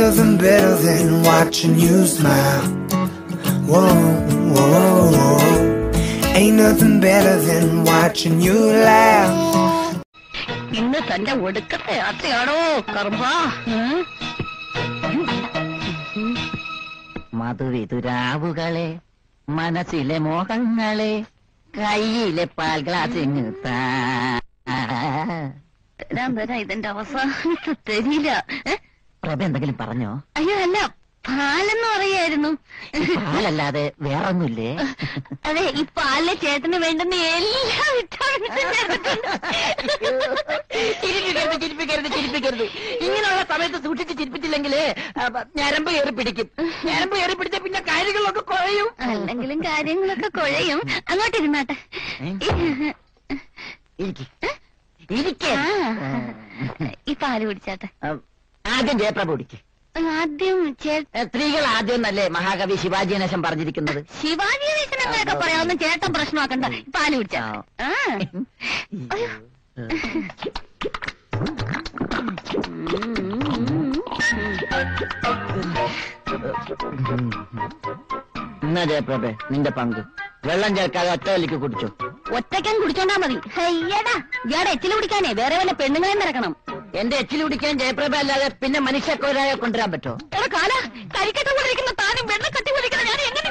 nothing better than watching you smile. Whoa, whoa, whoa. Ain't nothing better than watching you laugh. ഇന്ന് തന്റെ ഒടുക്കത്തെ യാത്രയാണോ കർമ്മ മധുവിതുരാവുകളെ മനസ്സിലെ മോഹങ്ങളെ കയ്യിലെ പാൽ ഗ്ലാസ് തരാൻ തരാ ഇതിന്റെ അവസാനത്തെ തരില്ല ഏ? പ്രഭ എന്തെങ്കിലും പറഞ്ഞോ അയ്യോ അല്ല പാലെന്ന് പറയായിരുന്നു പാലല്ലാതെ വേറൊന്നുമില്ലേ അതെ ഈ പാലിലെ ചേട്ടന് വേണ്ടുന്ന എല്ലാ വിറ്റാമിൻസും ചേർത്തിട്ടുണ്ട് ചിരിപ്പിക്കരുത് ചിരിപ്പിക്കരുത് ചിരിപ്പിക്കരുത് ഇങ്ങനെയുള്ള സമയത്ത് സൂക്ഷിച്ച് ചിരിപ്പിച്ചില്ലെങ്കിൽ ഞരമ്പ് കയറി പിടിക്കും ഞരമ്പ് കയറി പിടിച്ച പിന്നെ കാര്യങ്ങളൊക്കെ കുഴയും അല്ലെങ്കിലും കാര്യങ്ങളൊക്കെ കുഴയും അങ്ങോട്ട് ഇരുന്നാട്ടെ ഈ പാല് കുടിച്ചാട്ടെ ആദ്യം ജയപ്രഭ കുടിക്ക് ആദ്യം സ്ത്രീകൾ ആദ്യം എന്നല്ലേ മഹാകവി ശിവാജി ഗണേശൻ പറഞ്ഞിരിക്കുന്നത് ശിവാജി ഗണേശൻ എന്നൊക്കെ പറയാവുന്ന ചേട്ടൻ പ്രശ്നമാക്കണ്ട പാല് കുടിച്ചാ അയ്യോ എന്നാ ജയപ്രഭേ നിന്റെ പങ്ക് വെള്ളം ചേർക്കാതെ ഒറ്റ വലിക്ക് കുടിച്ചു ഒറ്റയ്ക്കാൻ കുടിച്ചോണ്ടാ മതി അയ്യടാ ഇയാടെ എച്ചിൽ കുടിക്കാനേ വേറെ വല്ല പെണ്ണുങ്ങളെ നിറക്കണം എന്റെ എച്ചിൽ കുടിക്കാൻ ജയപ്രഭ അല്ലാതെ പിന്നെ മനുഷ്യക്കോരായ കൊണ്ടുവരാൻ പറ്റോ എടാ കാല കരിക്കട്ട കൊണ്ടിരിക്കുന്ന താനും വെള്ളം കട്ടി കുടിക്കുന്ന ഞാൻ എങ്ങനെ